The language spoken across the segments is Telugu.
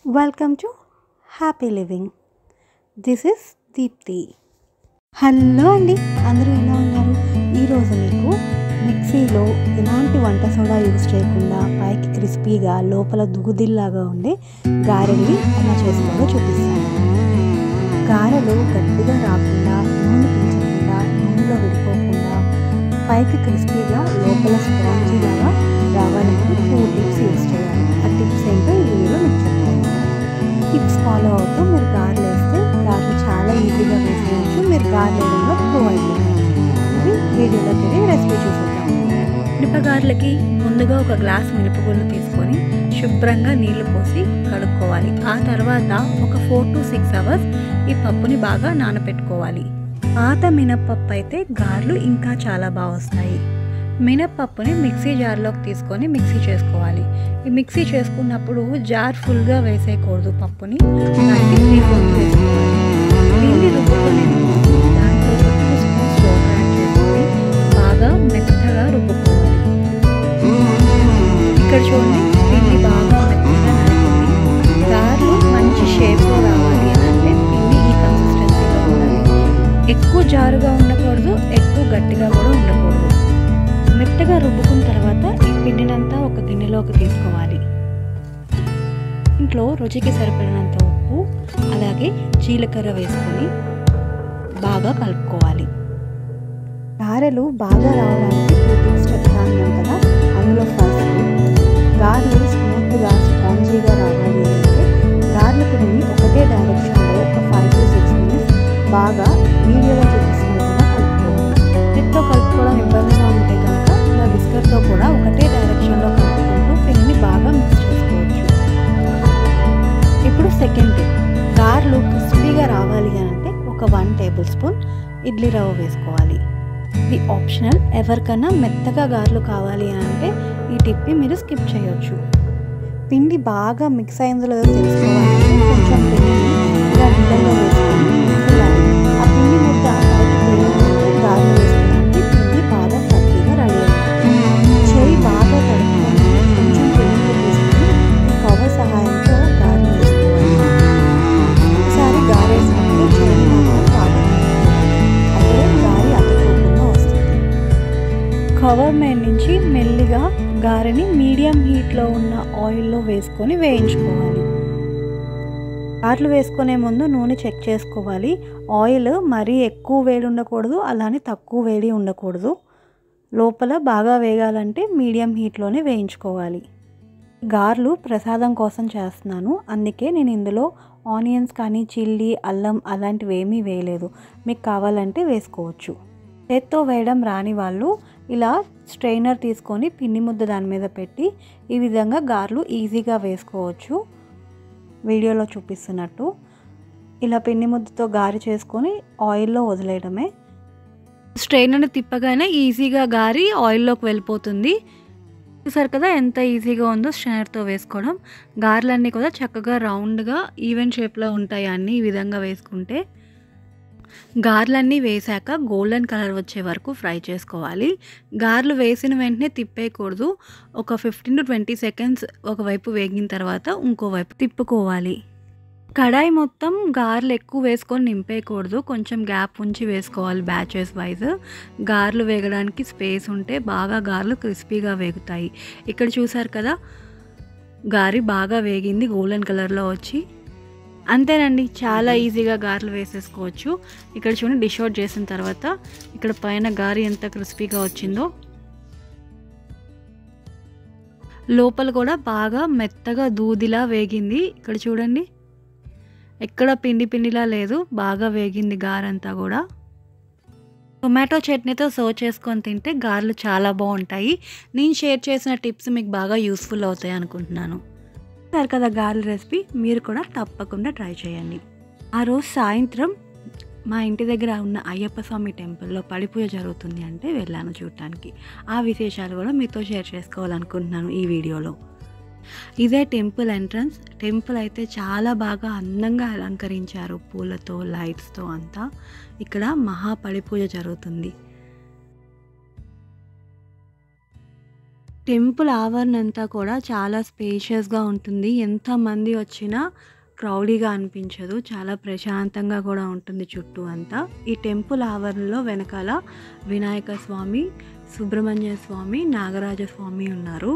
Welcome to happy living this is Deepthi hello అండి అందరూ ఎలా ఉన్నారు ఈరోజు మీకు మిక్సీలో ఎలాంటి వంట సోడా యూజ్ చేయకుండా పైకి క్రిస్పీగా లోపల దుగుదిల్లాగా ఉండే గారెల్ని ఎలా చేసుకోవాలో చూపిస్తాను గారెలు గట్టిగా రాకుండా నూనె పీల్చకుండా నూనెలో విడిపోకుండా పైకి క్రిస్పీగా లోపల స్పాంజీ లాగా రావాలంటే టూ టిప్స్ యూజ్ చేయాలి ఆ టిప్స్ ఏంటో ఈ వీడియోలో మీకు చెప్తాను టిప్స్ ఫాలో అవుతూ మీరు గారెలు వేస్తే గారెలు చాలా ఈజీగా వేసేయచ్చు మీరు గారెలు వేయడంలో ప్రో అయిపోతారు మరి వీడియోలోకి వెళ్ళి రెసిపీ చూసేద్దాం మినపగార్లకి ముందుగా ఒక గ్లాస్ మినపగుళ్ళు తీసుకొని శుభ్రంగా నీళ్లు పోసి కడుక్కోవాలి ఆ తర్వాత ఒక ఫోర్ టు సిక్స్ అవర్స్ ఈ పప్పుని బాగా నానబెట్టుకోవాలి పాత మినప్పప్పు అయితే గార్లు ఇంకా చాలా బాగా వస్తాయి మినప్పప్పుని మిక్సీ జార్లోకి తీసుకొని మిక్సీ చేసుకోవాలి ఈ మిక్సీ చేసుకున్నప్పుడు జార్ ఫుల్గా వేసేయకూడదు పప్పుని దానికి త్రీ ఫోర్త్ వేసుకోవాలి పిండి రుబ్బుకునే ముందు దాంట్లో ఒక టూ స్పూన్స్ వాటర్ యాడ్ చేసుకొని బాగా మెత్తగా రుబ్బుకోవాలి ఇక్కడ చూడండి పిండి బాగా మెత్తగా నలిగింది గార్లు మంచి షేప్లో రావాలి అని అంటే పిండి ఈ కన్సిస్టెన్సీలో ఉండాలి ఎక్కువ జారుగా ఉండకూడదు ఎక్కువ గట్టిగా కూడా ఉండకూడదు మెత్తగా రుబ్బుకున్న తర్వాత ఈ పిండినంతా ఒక గిన్నెలోకి తీసుకోవాలి ఇంట్లో రుచికి సరిపడినంత ఉప్పు అలాగే జీలకర్ర వేసుకొని బాగా కలుపుకోవాలి గారెలు బాగా రావడానికి టూ టిప్స్ చెప్తాను కదా అందులో ఫస్ట్ గారెలు స్మూత్గా స్పాంజీగా రావాలి అంటే గారెలు పిండిని ఒకటే డైరెక్షన్లో ఒక ఫైవ్ టు సిక్స్ మినిట్స్ బాగా వీడియోలో చూపిస్తున్నట్టుగా కలుపుకోవాలి నెట్తో కలుపుకోవడం ఇబ్బందిగా ఉంటే కనుక ఇలా బిస్కెట్తో కూడా ఒకటే డైరెక్షన్లో కలుపుకుంటూ పిండిని బాగా మిక్స్ చేసుకోవచ్చు ఇప్పుడు సెకండ్ టిప్ గారెలు క్రిస్పీగా రావాలి అని అంటే ఒక వన్ టేబుల్ స్పూన్ ఇడ్లీ రవ్వ వేసుకోవాలి ఇది ఆప్షనల్ ఎవరికైనా మెత్తగా గారెలు కావాలి అని అంటే ఈ టిప్ని మీరు స్కిప్ చేయొచ్చు పిండి బాగా మిక్స్ అయిందో లేదో తెలుసుకోవాలంటే కొంచెం పిండిని ఇలా నీళ్ళలో వేసుకొని మిక్సీలాలి. ఆ పిండి ముద్ద పైకి తేలినట్టు గారెలు వేసుకోవడానికి పిండి బాగా ఫ్లఫీగా రెడీ అవుతుంది చేయి బాగా కడుక్కొని కొంచెం పిండిలో తీసుకొని కవర్ సహాయంతో గారెలు వేసుకోవాలి ఒకసారి గారె వేసినప్పుడు చేయి మాత్రం బాగా అదే గారి అతుక్కోకుండా వస్తుంది కవర్ మీద నుంచి మెల్లిగా గారెని మీడియం హీట్లో ఉన్న ఆయిల్లో వేసుకొని వేయించుకోవాలి గారెలు వేసుకునే ముందు నూనె చెక్ చేసుకోవాలి ఆయిల్ మరీ ఎక్కువ వేడి ఉండకూడదు అలానే తక్కువ వేడి ఉండకూడదు లోపల బాగా వేగాలంటే మీడియం హీట్లోనే వేయించుకోవాలి గారెలు ప్రసాదం కోసం చేస్తున్నాను అందుకే నేను ఇందులో ఆనియన్స్ కానీ చిల్లీ అల్లం అలాంటివి ఏమీ వేయలేదు మీకు కావాలంటే వేసుకోవచ్చు చేత్తో వేయడం రాని వాళ్ళు ఇలా స్ట్రైనర్ తీసుకొని పిండి ముద్ద దాని మీద పెట్టి ఈ విధంగా గారెలు ఈజీగా వేసుకోవచ్చు వీడియోలో చూపిస్తున్నట్టు ఇలా పిండి ముద్దతో గారి చేసుకొని ఆయిల్లో వదిలేయడమే స్ట్రైనర్ని తిప్పగానే ఈజీగా గారి ఆయిల్లోకి వెళ్ళిపోతుంది చూసారు కదా ఎంత ఈజీగా ఉందో స్ట్రైనర్తో వేసుకోవడం గారెలన్నీ కూడా చక్కగా రౌండ్గా ఈవెన్ షేప్లో ఉంటాయి అన్నీ ఈ విధంగా వేసుకుంటే గార్లన్నీ వేసాక గోల్డెన్ కలర్ వచ్చే వరకు ఫ్రై చేసుకోవాలి గార్లు వేసిన వెంటనే తిప్పేయకూడదు ఒక ఫిఫ్టీన్ టు ట్వంటీ సెకండ్స్ ఒకవైపు వేగిన తర్వాత ఇంకోవైపు తిప్పుకోవాలి కడాయి మొత్తం గార్లు ఎక్కువ వేసుకొని నింపేయకూడదు కొంచెం గ్యాప్ ఉంచి వేసుకోవాలి బ్యాచెస్ వైజ్ గార్లు వేగడానికి స్పేస్ ఉంటే బాగా గార్లు క్రిస్పీగా వేగుతాయి ఇక్కడ చూసారు కదా గారి బాగా వేగింది గోల్డెన్ కలర్లో వచ్చి అంతేనండి చాలా ఈజీగా గారెలు వేసేసుకోవచ్చు ఇక్కడ చూడండి డిష్ అవుట్ చేసిన తర్వాత ఇక్కడ పైన గారి ఎంత క్రిస్పీగా వచ్చిందో లోపల కూడా బాగా మెత్తగా దూదిలా వేగింది ఇక్కడ చూడండి ఎక్కడ పిండి పిండిలా లేదు బాగా వేగింది గారంతా కూడా టొమాటో చట్నీతో సర్వ్ చేసుకొని తింటే గారెలు చాలా బాగుంటాయి నేను షేర్ చేసిన టిప్స్ మీకు బాగా యూస్ఫుల్ అవుతాయి అనుకుంటున్నాను చూసారు కదా గారెల రెసిపీ మీరు కూడా తప్పకుండా ట్రై చేయండి ఆ రోజు సాయంత్రం మా ఇంటి దగ్గర ఉన్న అయ్యప్ప స్వామి టెంపుల్లో పడి పూజ జరుగుతుంది అంటే వెళ్ళాను చూడటానికి ఆ విశేషాలు కూడా మీతో షేర్ చేసుకోవాలనుకుంటున్నాను ఈ వీడియోలో ఇదే టెంపుల్ ఎంట్రన్స్ టెంపుల్ అయితే చాలా బాగా అందంగా అలంకరించారు పూలతో లైట్స్తో అంతా ఇక్కడ మహా పడి పూజ జరుగుతుంది టెంపుల్ ఆవరణ అంతా కూడా చాలా స్పేషియస్‌గా ఉంటుంది. ఎంతమంది వచ్చినా క్రౌడీగా అనిపించదు. చాలా ప్రశాంతంగా కూడా ఉంటుంది చుట్టూ అంతా. ఈ టెంపుల్ ఆవరణలో వెనకాల వినాయక స్వామి, సుబ్రహ్మణ్య స్వామి, నాగరాజ స్వామి ఉన్నారు.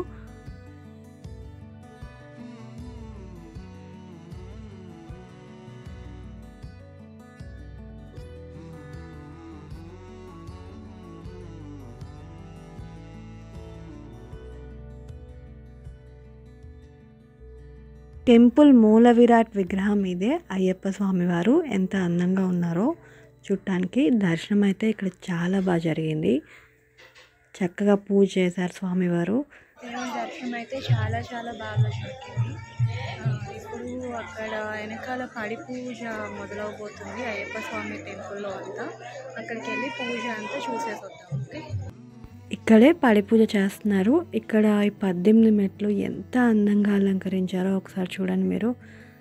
టెంపుల్ మూల విరాట్ విగ్రహం ఇదే అయ్యప్ప స్వామివారు. ఎంత అందంగా ఉన్నారో చూడటానికి. దర్శనం అయితే ఇక్కడ చాలా బా జరిగింది. చక్కగా పూజ చేశారు స్వామివారు. దేవుని దర్శనం అయితే చాలా చాలా బాగా జరిగింది. ఆహ్, ఇప్పుడు అక్కడ వెనకాల పడి పూజ మొదలవబోతుంది అయ్యప్ప స్వామి టెంపుల్‌లో అంతా. అక్కడికెళ్ళి పూజ అంతా చూసేసొద్దాం. ఓకే. ఇక్కడే పడి పూజ చేస్తున్నారు. ఇక్కడ ఈ 18 మెట్లు ఎంత అందంగా అలంకరించారో ఒకసారి చూడండి మీరు.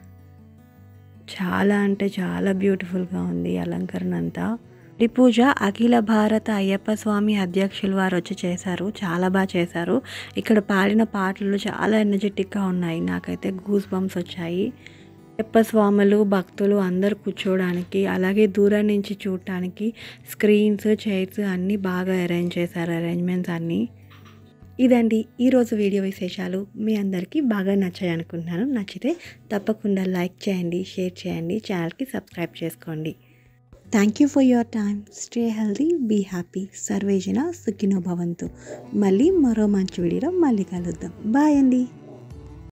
చాలా అంటే చాలా బ్యూటిఫుల్‌గా ఉంది ఈ అలంకరణ అంతా. పడి పూజ అఖిల భారత అయ్యప్ప స్వామి అధ్యక్షులు వారు వచ్చి చేశారు. చాలా బా చేశారు. ఇక్కడ పాడిన పాటలు చాలా ఎనర్జిటిక్‌గా ఉన్నాయి. నాకైతే గూస్ బంప్స్ వచ్చాయి. అయ్యప్ప స్వాములు, భక్తులు అందరూ కూర్చోవడానికి, అలాగే దూరం నుంచి చూడటానికి స్క్రీన్స్, చైర్స్ అన్నీ బాగా అరేంజ్ చేశారు. అరేంజ్‌మెంట్స్ అన్నీ. ఇదండి ఈరోజు వీడియో విశేషాలు. మీ అందరికీ బాగా నచ్చాయి అనుకుంటున్నాను. నచ్చితే తప్పకుండా లైక్ చేయండి, షేర్ చేయండి, ఛానల్‌కి సబ్స్క్రైబ్ చేసుకోండి. Thank you for your time. Stay healthy, be happy. సర్వే జన సుఖినో భవంతు. మళ్ళీ మరో మంచి వీడియోలో మళ్ళీ కలుద్దాం. బాయ్ అండి.